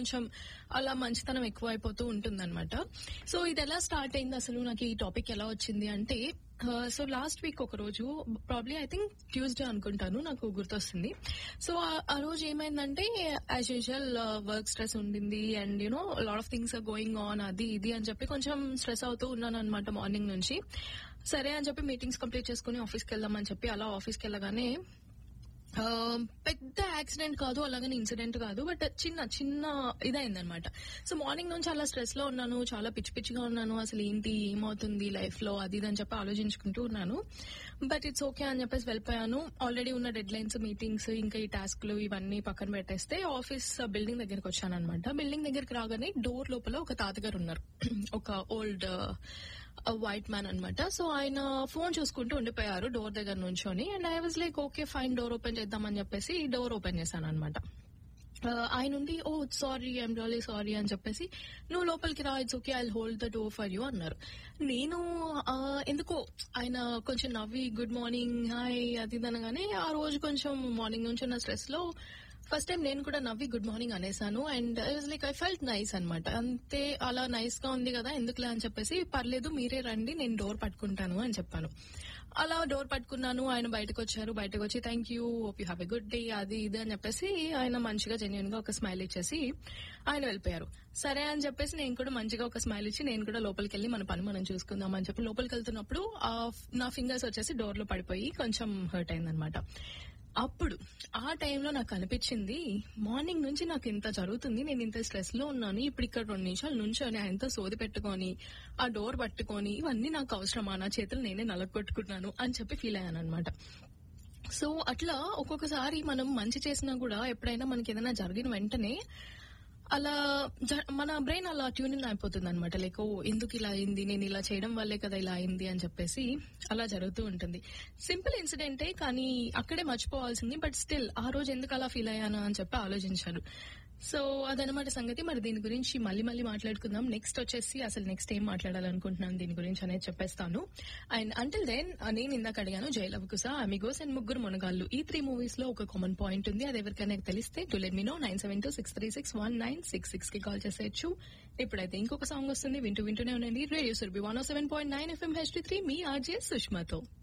కొంచెం అలా మంచితనం ఎక్కువ అయిపోతూ ఉంటుంది సో ఇది ఎలా స్టార్ట్ అయింది అసలు నాకు ఈ టాపిక్ ఎలా వచ్చింది అంటే సో లాస్ట్ వీక్ ఒక రోజు ప్రాబ్లీ ఐ థింక్ ట్యూస్డే అనుకుంటాను నాకు గుర్తొస్తుంది సో ఆ రోజు ఏమైందంటే యాజ్ యూజువల్ వర్క్ స్ట్రెస్ ఉండింది and you know lot of things are going on అది ఇది అని చెప్పి కొంచెం స్ట్రెస్ అవుతూ ఉన్నాను అనమాట మార్నింగ్ నుంచి సరే అని చెప్పి మీటింగ్స్ కంప్లీట్ చేసుకుని ఆఫీస్కి వెళ్దామని చెప్పి అలా ఆఫీస్కి వెళ్ళగానే ఆ, పెద్ద యాక్సిడెంట్ కాదు అలాగని ఇన్సిడెంట్ కాదు బట్ చిన్న చిన్న ఇదైందనమాట సో మార్నింగ్ నుంచి అలా స్ట్రెస్ లో ఉన్నాను చాలా పిచ్చి పిచ్చిగా ఉన్నాను అసలు ఏంటి ఏమవుతుంది లైఫ్ లో అది ఇది అని చెప్పి ఆలోచించుకుంటూ ఉన్నాను బట్ ఇట్స్ ఓకే అని చెప్పేసి వెళ్ళిపోయాను ఆల్రెడీ ఉన్న డెడ్ లైన్స్ మీటింగ్స్ ఇంకా ఈ టాస్క్లు ఇవన్నీ పక్కన పెట్టేస్తే ఆఫీస్ బిల్డింగ్ దగ్గరికి వచ్చాను అనమాట బిల్డింగ్ దగ్గరికి రాగానే డోర్ లోపల ఒక తాతగారు ఉన్నారు ఒక ఓల్డ్ వైట్ మ్యాన్ అన్నమాట సో ఆయన ఫోన్ చూసుకుంటూ ఉండిపోయారు డోర్ దగ్గర నుంచొని and I was like okay fine door open చేద్దామని చెప్పేసి డోర్ ఓపెన్ చేశాను అనమాట ఆయన ఉండి oh sorry I'm really sorry అని చెప్పేసి నువ్వు లోపలికి రా it's okay I hold the door for you అన్నారు నేను ఆ, ఎందుకో ఆయన కొంచెం నవ్వి గుడ్ మార్నింగ్ హాయ్ అది ఇది అనగానే ఆ రోజు కొంచెం మార్నింగ్ నుంచి ఉన్న స్ట్రెస్ లో ఫస్ట్ టైం నేను కూడా నవ్వి గుడ్ మార్నింగ్ అనేసాను and I was like I felt nice అనమాట అంతే అలా నైస్ గా ఉంది కదా ఎందుకులే అని చెప్పేసి పర్లేదు మీరే రండి నేను డోర్ పట్టుకుంటాను అని చెప్పాను అలా డోర్ పట్టుకున్నాను ఆయన బయటకు వచ్చారు బయటకు వచ్చి thank you hope you have a good day అది ఇది అని చెప్పేసి ఆయన మంచిగా జెన్యున్ గా ఒక స్మైల్ ఇచ్చేసి ఆయన వెళ్ళిపోయారు సరే అని చెప్పేసి నేను కూడా మంచిగా ఒక స్మైల్ ఇచ్చి నేను కూడా లోపలికి వెళ్ళి మన పని మనం చూసుకుందాం అని చెప్పి లోపలికి వెళ్తున్నప్పుడు ఆ నా ఫింగర్స్ వచ్చేసి డోర్ లో పడిపోయి కొంచెం హర్ట్ అయిందనమాట అప్పుడు ఆ టైంలో నాకు అనిపించింది మార్నింగ్ నుంచి నాకు ఇంత జరుగుతుంది నేను ఇంత స్ట్రెస్ లో ఉన్నాను ఇప్పుడు ఇక్కడ రెండు నిమిషాలు నుంచొని ఆయనతో సోది పెట్టుకొని ఆ డోర్ పట్టుకొని ఇవన్నీ నాకు అవసరమా నా చేతులు నేనే నలగొట్టుకున్నాను అని చెప్పి ఫీల్ అయ్యాను అనమాట సో అట్లా ఒక్కొక్కసారి మనం మంచి చేసినా కూడా ఎప్పుడైనా మనకి ఏదైనా జరిగిన వెంటనే అలా జ- మన బ్రెయిన్ అలా ట్యూన్ ఇన్ అయిపోతుంది అనమాట లైక్ ఓ ఎందుకు ఇలా అయింది నేను ఇలా చేయడం వల్లే కదా ఇలా అయింది అని చెప్పేసి అలా జరుగుతూ ఉంటుంది సింపుల్ ఇన్సిడెంటే కానీ అక్కడే మర్చిపోవాల్సింది బట్ స్టిల్ ఆ రోజు ఎందుకు అలా ఫీల్ అయ్యాను అని చెప్పి ఆలోచించాను సో అదనమాట సంగతి మరి దీని గురించి మళ్ళీ మళ్ళీ మాట్లాడుకుందాం నెక్స్ట్ వచ్చేసి అసలు నెక్స్ట్ ఏం మాట్లాడాలనుకుంటున్నాను దీని గురించి అనేది చెప్పేస్తాను అండ్ అంటిల్ దెన్ నేను ఇందాక అడిగాను జైలవ్ కుసా అమిగోస్ అండ్ ముగ్గురు మునగాళ్ళు ఈ త్రీ మూవీస్ లో ఒక కామన్ పాయింట్ ఉంది అది ఎవరికైనా తెలిస్తే to let me know nine seven two six three six one nine six six కి కాల్ చేసేయచ్చు ఇప్పుడైతే ఇంకొక సాంగ్ వస్తుంది వింటూ వింటూనే ఉండండి radio Surbhi one seven point nine FM H three మీ ఆర్జే సుష్మాతో